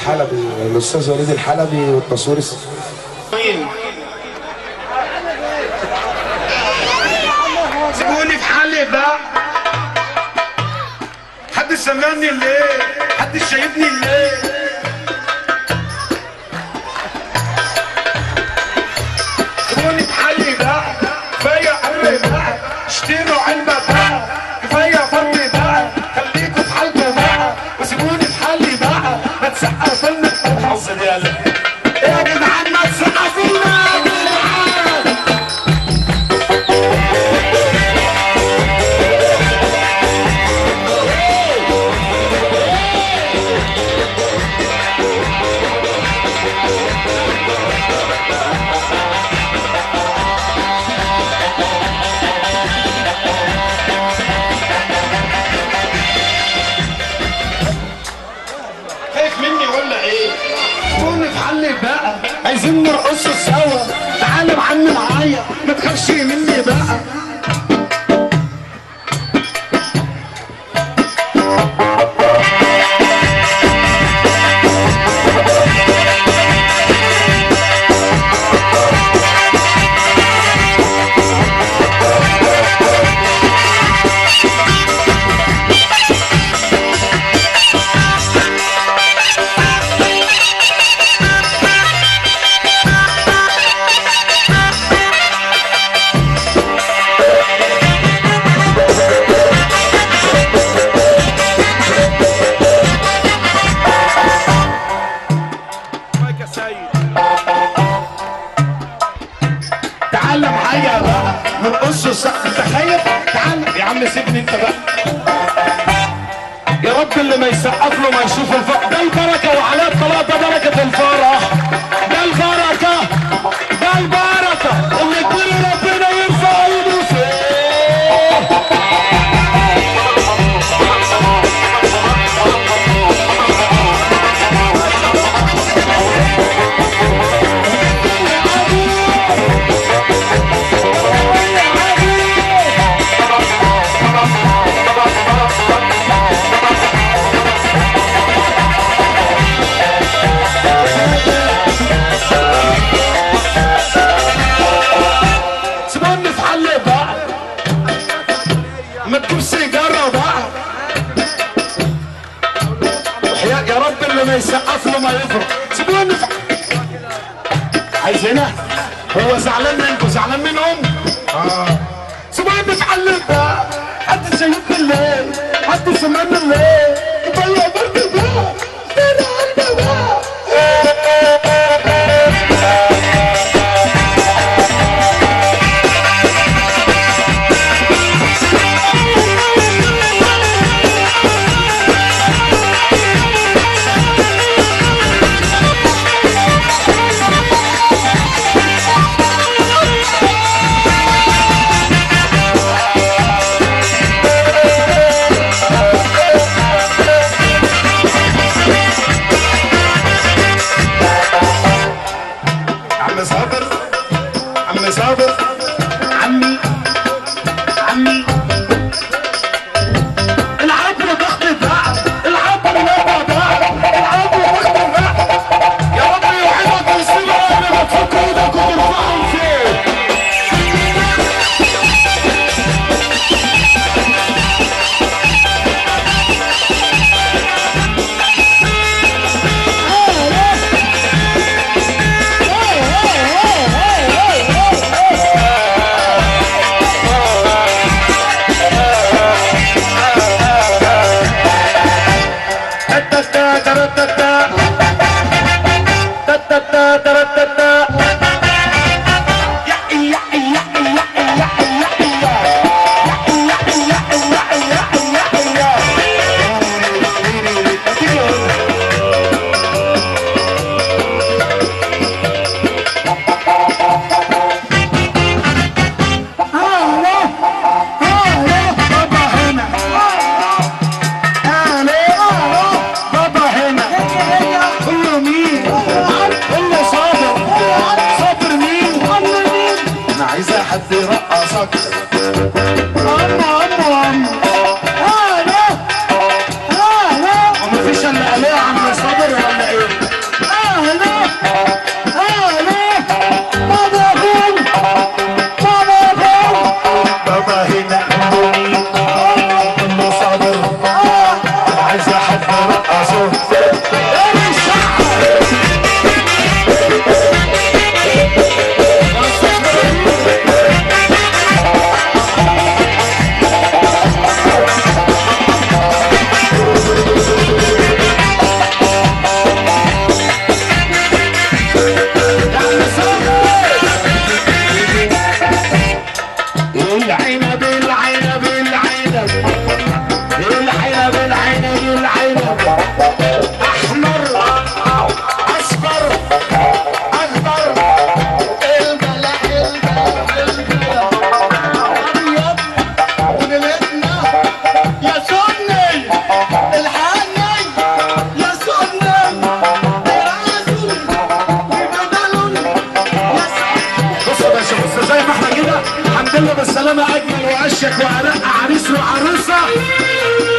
الحلبي الاستاذ وليد الحلبي والتصوير الس- مين؟ سيبوني في حالي بقى حد سمعني ليه؟ حد شايفني ليه؟ سيبوني في حالي بقى كفاية قرب بقى اشتروا علبة بقى كفاية فضي بقى خليكوا في حالكوا بقى وسيبوني في حالي بقى ما تسقف لنا الحظ دي يا يا جدعان ما تسقف لنا يا جدعان خايف مني ولا ايه؟ كون في حل بقى عايزين نرقص سوا تعالى يا معلم معايا ما تخافش مني بقى تعالى معايا بقى نرقص السقف انت خايف؟ تعالى يا عم سيبني انت بقى يا رب اللي ما يسقف له ما يشوف الفرح ده البركه وعلى الطلاق ده بركه الفرح ده البركه ده البركه اللي كل ربنا يرفع ايده فيه سيبوني في حل بقى ما تجيب سيجاره بقى وحياة يا رب اللي ما يسقف له ما يفرق سيبوني في عايز هنا هو زعلان منكم زعلان منهم اه سيبوني في حل بقى حد شايفني ليه حد سمعني ليه يبقى برضه بقى ده انا قلبي بقى له بالسلامة أجمل وأشيك وأرق عريس وعروسة